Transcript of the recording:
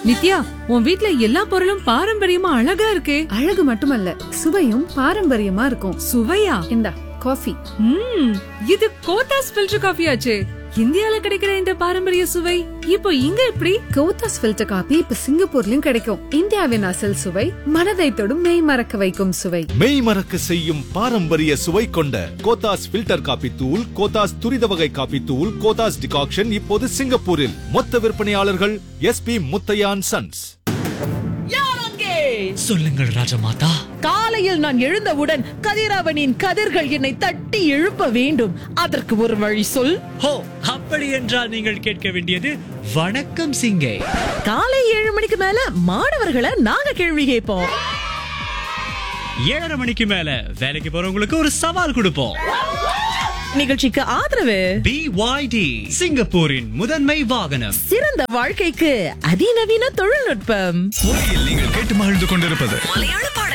நித்யா உன் வீட்ல எல்லா பொருளும் பாரம்பரியமா அழகா இருக்கே அழகு மட்டுமல்ல சுவையும் பாரம்பரியமா இருக்கும் சுவையா இந்தா காஃபி ம் இது கோத்தாஸ் ஃபில்டர் காஃபி ஆச்சே இந்தியால கிடைக்கிற இந்த பாரம்பரிய சுவை இப்போ இங்க எப்படி கோத்தாஸ் ஃபில்டர் காபி இப்ப சிங்கப்பூர்லயும் கிடைக்கும் இந்தியாவின் அசல் சுவை மனதை தொடும் மெய் மறக்க வைக்கும் சுவை மெய் மறக்க செய்யும் பாரம்பரிய சுவை கொண்ட கோத்தாஸ் ஃபில்டர் காபி தூள் கோத்தாஸ் துரித வகை காபி தூள் கோத்தாஸ் டிகாக்ஷன் இப்போது சிங்கப்பூரில் மொத்த விற்பனையாளர்கள் எஸ்பி முத்தையான் சன்ஸ் சொல்லுங்கள் ராஜமாதா காலையில் நான் எழுந்தவுடன் கதிரவனின் கதிர்கள் என்னை தட்டி எழுப்ப வேண்டும் அதற்கு ஒரு வழி சொல் ஹோ அப்படி என்றால் நீங்கள் கேட்க வேண்டியது வணக்கம் சிங்கே காலை ஏழு மணிக்கு மேல மாணவர்களை நாங்க கேள்வி கேட்போம் ஏழரை மணிக்கு மேல வேலைக்கு போறவங்களுக்கு ஒரு சவால் கொடுப்போம் நிகழ்ச்சிக்கு ஆதரவு பிஒய்டி சிங்கப்பூரின் முதன்மை வாகனம் சிறந்த வாழ்க்கைக்கு அதிநவீன தொழில்நுட்பம் நீங்கள் கேட்டு மகிழ்ந்து கொண்டிருப்பது மலையாள